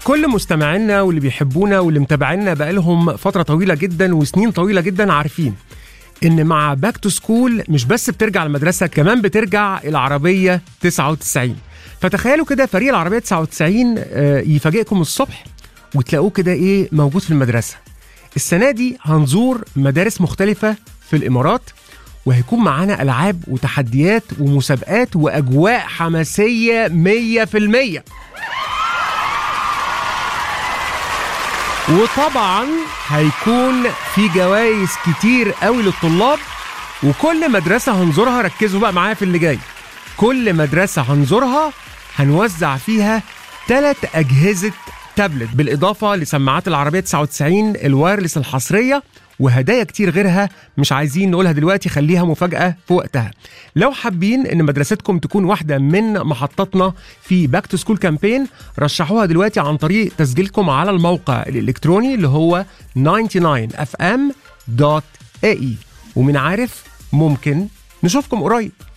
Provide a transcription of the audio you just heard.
كل مستمعينا واللي بيحبونا واللي متابعينا بقالهم فترة طويلة جدا وسنين طويلة جدا عارفين ان مع باك تو سكول مش بس بترجع المدرسة كمان بترجع العربية 99 فتخيلوا كده فريق العربية 99 آه، يفاجئكم الصبح وتلاقوه كده ايه موجود في المدرسة السنة دي هنزور مدارس مختلفة في الإمارات وهيكون معانا ألعاب وتحديات ومسابقات وأجواء حماسية 100% وطبعا هيكون في جوائز كتير قوي للطلاب وكل مدرسة هنزورها ركزوا بقى معايا في اللي جاي كل مدرسة هنزورها هنوزع فيها ثلاث أجهزة تابلت بالإضافة لسماعات العربية 99 الوايرلس الحصرية وهدايا كتير غيرها مش عايزين نقولها دلوقتي خليها مفاجأة في وقتها لو حابين ان مدرستكم تكون واحدة من محطاتنا في باك تو سكول كامبين رشحوها دلوقتي عن طريق تسجيلكم على الموقع الالكتروني اللي هو 99fm.ae ومن عارف ممكن نشوفكم قريب